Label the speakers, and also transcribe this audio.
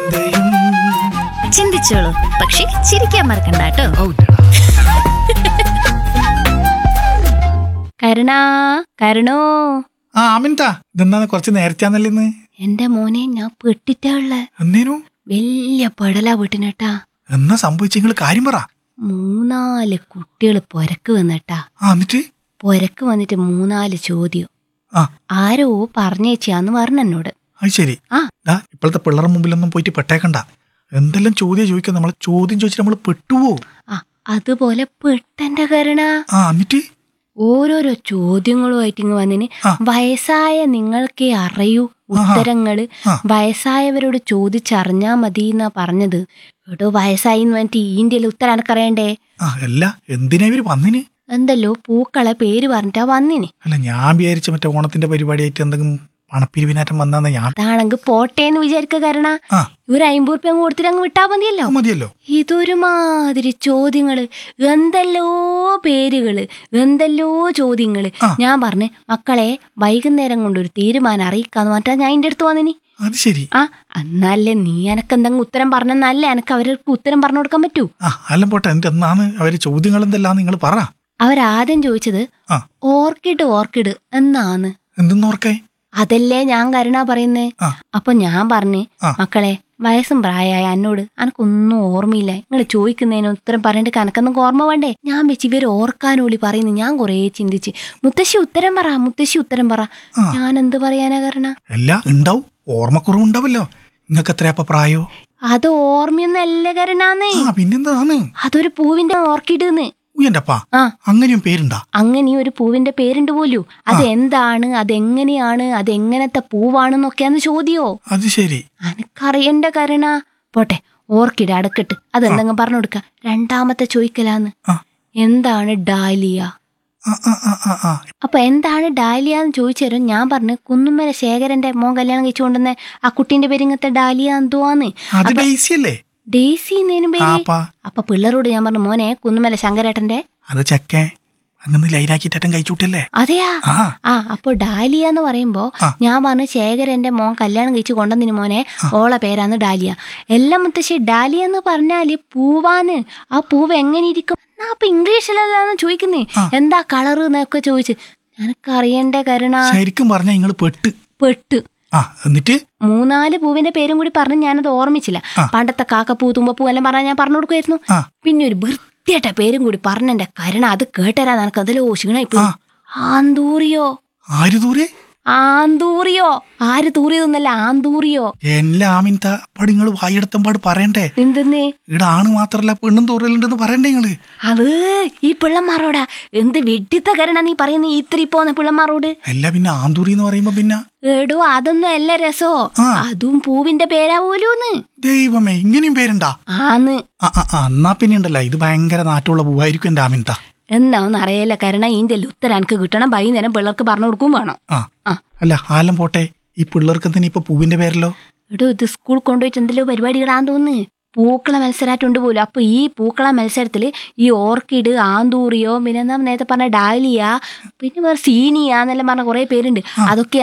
Speaker 1: ചിന്തയും
Speaker 2: ചിന്തിച്ചോളൂ പക്ഷെ ചിരിക്കാൻ മറക്കണ്ട കേട്ടോ
Speaker 1: ഔട്ടടാ.
Speaker 2: കരുണാ കരുണോ
Speaker 1: ആ അമിൻത ഇതെന്താണ് കുറച്ച് നേരത്തെയാന്നല്ലേ ഇന്ന്
Speaker 2: എന്റെ മോനെ ഞാൻ പെട്ടിട്ടുള്ള
Speaker 1: എന്നേനു
Speaker 2: വലിയ പെടലാ വീട്ടിനട്ടാ
Speaker 1: എന്നാ സംഭവിച്ച നിങ്ങൾ കാര്യം പറ
Speaker 2: മൂന്നാല് കുട്ടികൾ പൊരക്ക് വന്നിട്ടാ
Speaker 1: ആ എന്നിട്ട്
Speaker 2: പൊരക്ക് വന്നിട്ട് മൂന്നാല് ചോദ്യം
Speaker 1: ആ
Speaker 2: ആരോ പറഞ്ഞേച്ചാന്ന് പറഞ്ഞു എന്നോട്
Speaker 1: അത് ശരി
Speaker 2: ആ
Speaker 1: ദാ ഇപ്പോഴത്തെ പിള്ളേരുടെ മുമ്പിലൊന്നും പോയിട്ട് പെട്ടേക്കണ്ട എന്തെല്ലാം ചോദ്യം ചോദിക്കാൻ നമ്മൾ ചോദ്യം ചോദിച്ചിട്ട് നമ്മൾ പെട്ടുവോ
Speaker 2: ആ അതുപോലെ പെട്ടെന്റെ കരുണ
Speaker 1: ആ എന്നിട്ട്
Speaker 2: ഓരോരോ ചോദ്യങ്ങളുമായിട്ട് ഇങ്ങ് വന്നിന്
Speaker 1: ആ.
Speaker 2: വയസ്സായ നിങ്ങൾക്കേ അറിയൂ ഉത്തരങ്ങള്
Speaker 1: ആ.
Speaker 2: വയസ്സായവരോട് ചോദിച്ചറിഞ്ഞാ മതി എന്നാ പറഞ്ഞത് എടോ വയസ്സായി എന്ന് പറഞ്ഞിട്ട് ഈ ഇന്ത്യയിൽ ഉത്തരം എനക്കറിയണ്ടേ
Speaker 1: ആ അല്ല എന്തിനാ ഇവര് വന്നിന്
Speaker 2: എന്തല്ലോ പൂക്കളെ പേര് പറഞ്ഞിട്ടാ വന്നിന്
Speaker 1: അല്ല ഞാൻ വിചാരിച്ച മറ്റേ ഓണത്തിന്റെ പരിപാടിയായിട്ട് എന്തെങ്കിലും പണപ്പിരിവിനാറ്റം വന്നാന്ന് ഞാൻ
Speaker 2: അതാണെങ്കിൽ പോട്ടേന്ന് വിചാരിക്ക കാരണം
Speaker 1: ആ
Speaker 2: ഒരു അമ്പത് റുപ്യ അങ്ങ് കൊടുത്തിട്ട് അങ്ങ് വിട്ടാ മതിയല്ലോ
Speaker 1: അത് മതിയല്ലോ
Speaker 2: ഇതൊരുമാതിരി ചോദ്യങ്ങള് എന്തെല്ലോ പേരുകള് എന്തെല്ലോ ചോദ്യങ്ങള്
Speaker 1: ആ.
Speaker 2: ഞാൻ പറഞ്ഞ് മക്കളെ വൈകുന്നേരം കൊണ്ടൊരു തീരുമാനം അറിയിക്കാന്ന് പറഞ്ഞാ ഞാൻ എൻ്റെ അടുത്ത് വന്നിനി
Speaker 1: അത് ശരി
Speaker 2: ആ എന്നാലേ നീ എനക്ക് എന്തെങ്കിലും ഉത്തരം പറഞ്ഞെന്നല്ലേ എനക്ക് അവർക്ക് ഉത്തരം പറഞ്ഞു കൊടുക്കാൻ പറ്റൂ
Speaker 1: ആ അല്ല പോട്ടെ എന്നിട്ട് എന്നാന്ന് അവര് ചോദ്യങ്ങൾ എന്തെല്ലാം നിങ്ങൾ പറ
Speaker 2: അവരാദ്യം ചോദിച്ചത്
Speaker 1: ആ
Speaker 2: ഓർക്കിഡ് ഓർക്കിഡ് എന്നാന്ന്
Speaker 1: എന്തെന്ന് ഓർക്കേ
Speaker 2: അതല്ലേ ഞാൻ കരുണ പറയുന്നേ
Speaker 1: ആ
Speaker 2: അപ്പൊ ഞാൻ പറഞ്ഞ്
Speaker 1: ആ.
Speaker 2: മക്കളെ വയസ്സും പ്രായമായ എന്നോട് എനക്കൊന്നും ഓർമ്മയില്ല നിങ്ങൾ ചോദിക്കുന്നതിന് ഉത്തരം പറഞ്ഞിട്ട് കനക്കൊന്നും ഓർമ്മ വേണ്ടേ ഞാൻ വെച്ച് ഇവർ ഓർക്കാനോളി പറയുന്നു ഞാൻ കുറേ ചിന്തിച്ച് മുത്തശ്ശി ഉത്തരം പറ മുത്തശ്ശി ഉത്തരം പറ
Speaker 1: ആ.
Speaker 2: ഞാൻ എന്ത് പറയാനാ കരുണ
Speaker 1: അല്ല ഉണ്ടാവും ഓർമ്മക്കുറവ് ഉണ്ടാവല്ലോ നിങ്ങൾക്ക് എത്രയാപ്പ പ്രായോ
Speaker 2: അത് ഓർമ്മയൊന്നല്ല കരുണാന്നേ
Speaker 1: ആ പിന്നെന്താന്ന്
Speaker 2: അതൊരു പൂവിന്റെ ഓർക്കിഡ്ന്ന്
Speaker 1: ഉയ്യന്റപ്പാ
Speaker 2: ആ
Speaker 1: അങ്ങനെയും പേരുണ്ടാ
Speaker 2: അങ്ങനെ ഒരു പൂവിന്റെ പേരുണ്ട് പോലൂ അത് എന്താണ് അതെങ്ങനെയാണ് അതെങ്ങനത്തെ പൂവാണെന്നൊക്കെയാന്ന് ചോദ്യോ
Speaker 1: അത് ശരി
Speaker 2: അനക്കറിയണ്ട കരുണ പോട്ടെ ഓർക്കിഡ് അടക്കട്ട് അതെന്തെങ്കിലും പറഞ്ഞു കൊടുക്ക രണ്ടാമത്തെ ചോദിക്കലാന്ന്
Speaker 1: ആ
Speaker 2: എന്താണ് ഡാലിയ
Speaker 1: ആ ആ ആ ആ ആ
Speaker 2: അപ്പൊ എന്താണ് ഡാലിയ എന്ന് ചോദിച്ചു ഞാൻ പറഞ്ഞു കുന്നുമ്മല ശേഖരന്റെ മോൻ കല്യാണം കഴിച്ചു കൊണ്ടുവന്ന ആ കുട്ടീന്റെ പേര് ഇങ്ങനത്തെ ഡാലിയ എന്തുവാന്ന്
Speaker 1: അത് ഡേസി അല്ലേ
Speaker 2: ഡേസി എന്നതിനും പേര്
Speaker 1: ആപ്പാ
Speaker 2: അപ്പൊ പിള്ളേരോട് ഞാൻ പറഞ്ഞു മോനെ കുന്നുമ്മല ശങ്കരേട്ടന്റെ
Speaker 1: അത് ചക്കേ അങ്ങനെ ലൈനാക്കിട്ടേറ്റം കഴിച്ചുവിട്ടല്ലേ
Speaker 2: അതെയാ
Speaker 1: ആ
Speaker 2: ആ അപ്പൊ ഡാലിയ എന്ന് പറയുമ്പോ
Speaker 1: ആ.
Speaker 2: ഞാൻ പറഞ്ഞു ശേഖരന്റെ മോൻ കല്യാണം കഴിച്ചു കൊണ്ടുവന്നിന് മോനെ ഓളെ പേരാന്ന് ഡാലിയ എല്ലാം മുത്തശ്ശി ഡാലിയ എന്ന് പറഞ്ഞാല് പൂവാന്ന് ആ പൂവ് എങ്ങനെ ഇരിക്കും എന്നാ അപ്പൊ ഇംഗ്ലീഷിലല്ലാന്ന് ചോദിക്കുന്നേ എന്താ കളറ് എന്നൊക്കെ ചോദിച്ച് എനക്ക് അറിയണ്ടേ കരുണ
Speaker 1: ശരിക്കും പറഞ്ഞ നിങ്ങൾ പെട്ട്
Speaker 2: പെട്ട്
Speaker 1: ആ എന്നിട്ട്
Speaker 2: മൂന്നാല് പൂവിന്റെ പേരും കൂടി പറഞ്ഞ് ഞാനത് ഓർമ്മിച്ചില്ല പണ്ടത്തെ കാക്കപ്പൂ തുമ്പപ്പൂ എല്ലാം പറഞ്ഞാൽ ഞാൻ പറഞ്ഞു കൊടുക്കുമായിരുന്നു
Speaker 1: ആ
Speaker 2: പിന്നെ ഒരു വൃത്തിയായിട്ട പേരും കൂടി പറഞ്ഞെന്റെ കരുണ അത് കേട്ടരാ നിനക്ക് അതിലോ ക്ഷീണായിപ്പോ ആന്തൂറിയോ
Speaker 1: ആര് ദൂരെ
Speaker 2: ആന്തൂറിയോ ആര് തൂറിയതൊന്നല്ല ആന്തൂറിയോ
Speaker 1: എല്ലാമിൻത പാട് നിങ്ങൾ വായെടുത്തമ്പാട് പറയണ്ടേ
Speaker 2: എന്തെന്നേ
Speaker 1: ഇവിടെ ആണ് മാത്രല്ല പെണ്ണും തൂറലുണ്ടെന്ന് പറയണ്ടേ നിങ്ങള്
Speaker 2: അത് ഈ പിള്ളമാരോടാ എന്ത് വെട്ടിത്ത കരണ നീ പറയുന്ന ഈ ഇത്തിരി പോന്ന പിള്ളമാരോട്
Speaker 1: അല്ല പിന്നെ ആന്തൂരി എന്ന് പറയുമ്പോ പിന്നെ
Speaker 2: എടോ അതൊന്നും അല്ല രസോ
Speaker 1: ആ.
Speaker 2: അതും പൂവിന്റെ പേരാ പോലൂന്ന്
Speaker 1: ദൈവമേ ഇങ്ങനെയും പേരുണ്ടാ
Speaker 2: ആന്ന്
Speaker 1: ആ ആ ആ, എന്നാ പിന്നെ ഉണ്ടല്ലോ ഇത് ഭയങ്കര നാട്ടുള്ള പൂവായിരിക്കും എന്റെ ആമിൻത
Speaker 2: എന്നാന്ന് അറിയില്ല കരണ ഈന്റെ ഉത്തരം എനിക്ക് കിട്ടണം വൈകുന്നേരം പിള്ളേർക്ക് പറഞ്ഞു കൊടുക്കും വേണം
Speaker 1: ആ
Speaker 2: ആ.
Speaker 1: അല്ല ആലം പോട്ടെ ഈ പിള്ളേർക്ക് എന്തിനാ ഇപ്പൊ പൂവിന്റെ പേരല്ലോ
Speaker 2: എടോ ഇത് സ്കൂൾ കൊണ്ടുപോയിട്ട് എന്തെല്ലോ പരിപാടികളാന്ന് തോന്നുന്നു പൂക്കള മത്സരമായിട്ടുണ്ട് പോലും അപ്പൊ ഈ പൂക്കള മത്സരത്തില് ഈ ഓർക്കിഡ് ആന്തൂറിയോ പിന്നെ എന്താ നേരത്തെ പറഞ്ഞ ഡാലിയ പിന്നെ വേറെ സീനിയ എന്നെല്ലാം പറഞ്ഞ കുറെ പേരുണ്ട് അതൊക്കെ